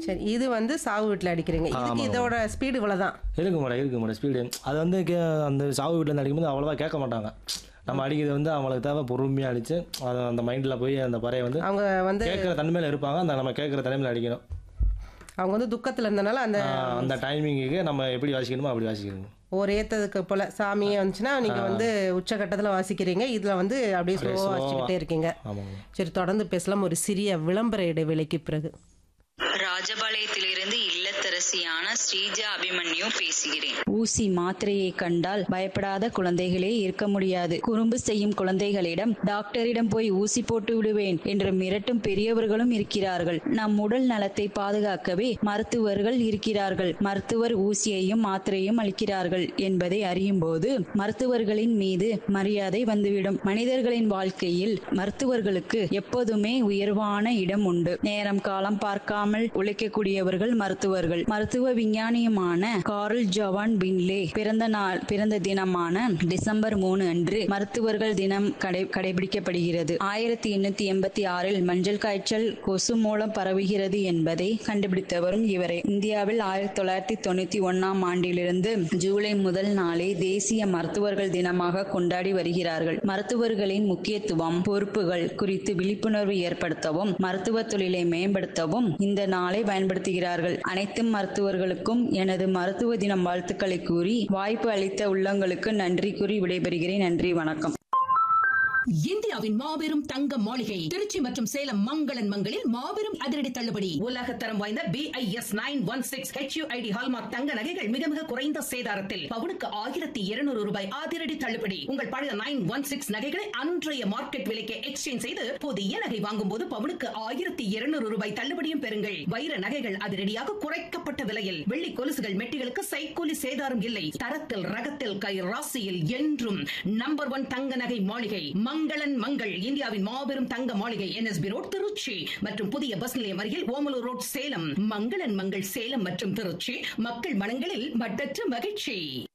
சரி இது வந்து சாவு வீட்டில் அடிக்கிறீங்க இதுக்கு இதோட ஸ்பீடு இவ்வளோதான் இருக்கு மேடம் இருக்கு மேடம் ஸ்பீடு அது வந்து கே அந்த சாவு வீட்டில் அடிக்கும்போது அவ்வளோவா கேட்க மாட்டாங்க நம்ம அடிக்கிறது வந்து அவங்களுக்கு தேவை பொறுமையாக அடித்து அதை அந்த மைண்டில் போய் அந்த பறையை வந்து அவங்க வந்து கேட்குற தன்மையில் இருப்பாங்க அந்த நம்ம கேட்குற தன்மையில் அடிக்கணும் அவங்க வந்து துக்கத்தில் இருந்தனால அந்த ஆஹ் அந்த டைமிங்குக்கு நம்ம எப்படி வாசிக்கணுமோ அப்படி வாசிக்கணும் ஒரு ஏத்ததுக்கு போல சாமியே வந்துச்சுன்னா நீங்க வந்து உச்சகட்டத்தில் வாசிக்கிறீங்க இதுல வந்து அப்படியே ஸ்லோவாக வாசிச்சுக்கிட்டே இருக்கீங்க ஆமாங்க சரி தொடர்ந்து பேசலாம் ஒரு சிறிய விளம்பர இடைவேளைக்கு பிறகு ராஜபாளையத்திலிருந்து இல்லத்தரசியான ஸ்ரீஜா அபிமன்யு பேசுகிறேன் ஊசி மாத்திரையை கண்டால் பயப்படாத குழந்தைகளே இருக்க முடியாது குறும்பு செய்யும் குழந்தைகளிடம் டாக்டரிடம் போய் ஊசி போட்டு விடுவேன் என்று மிரட்டும் பெரியவர்களும் இருக்கிறார்கள் நம் உடல் நலத்தை பாதுகாக்கவே மருத்துவர்கள் இருக்கிறார்கள் மருத்துவர் ஊசியையும் மாத்திரையும் அளிக்கிறார்கள் என்பதை அறியும் போது மருத்துவர்களின் மீது மரியாதை வந்துவிடும் மனிதர்களின் வாழ்க்கையில் மருத்துவர்களுக்கு எப்போதுமே உயர்வான இடம் உண்டு நேரம் காலம் பார்க்காமல் உழைக்கக்கூடியவர்கள் மருத்துவர்கள் மருத்துவ விஞ்ஞானியுமான கார்ல் ஜவான் பின்லே பிறந்த நாள் பிறந்த தினமான டிசம்பர் மூணு அன்று மருத்துவர்கள் தினம் கடை கடைபிடிக்கப்படுகிறது ஆயிரத்தி எண்ணூத்தி எண்பத்தி ஆறில் மஞ்சள் காய்ச்சல் கொசு மூலம் பரவுகிறது என்பதை கண்டுபிடித்தவரும் இவரே இந்தியாவில் ஆயிரத்தி தொள்ளாயிரத்தி தொண்ணூத்தி ஒன்னாம் ஆண்டிலிருந்து ஜூலை முதல் நாளை தேசிய மருத்துவர்கள் தினமாக கொண்டாடி வருகிறார்கள் மருத்துவர்களின் முக்கியத்துவம் பொறுப்புகள் குறித்து விழிப்புணர்வு ஏற்படுத்தவும் மருத்துவ தொழிலை மேம்படுத்தவும் இந்த நாளை பயன்படுத்துகிறார்கள் அனைத்து மருத்துவர்களுக்கும் எனது மருத்துவ தினம் வாழ்த்துக்களை கூறி வாய்ப்பு அளித்த உள்ளங்களுக்கு நன்றி கூறி விடைபெறுகிறேன் நன்றி வணக்கம் இந்தியாவின் மாபெரும் தங்க மாளிகை திருச்சி மற்றும் சேலம் மங்களன் மங்களில் மாபெரும் அதிரடி தள்ளுபடி உலக தரம் வாய்ந்த B I S nine one six HUID hallmark தங்க நகைகள் மிக மிக குறைந்த சேதாரத்தில் பவுனுக்கு ஆயிரத்தி இருநூறு ரூபாய் அதிரடி தள்ளுபடி உங்கள் பழைய நைன் ஒன் சிக்ஸ் நகைகளை அன்றைய மார்க்கெட் விலைக்கு எக்ஸ்சேஞ்ச் செய்து புதிய நகை வாங்கும் போது பவுனுக்கு ஆயிரத்தி இருநூறு ரூபாய் தள்ளுபடியும் பெறுங்கள் வைர நகைகள் அதிரடியாக குறைக்கப்பட்ட விலையில் வெள்ளி கொலுசுகள் மெட்டிகளுக்கு சைக்கூலி சேதாரம் இல்லை தரத்தில் ரகத்தில் கை ராசியில் என்றும் நம்பர் ஒன் தங்க நகை மாளிகை மங்களன் மங்கள் இந்தியாவின் மாபெரும் தங்க மாளிகை என்எஸ்பி ரோட் திருச்சி மற்றும் புதிய பஸ் நிலையம் அருகில் ஓமலூர் ரோட் சேலம் மங்களன் மங்கள் சேலம் மற்றும் திருச்சி மக்கள் மனங்களில் மட்டற்ற மகிழ்ச்சி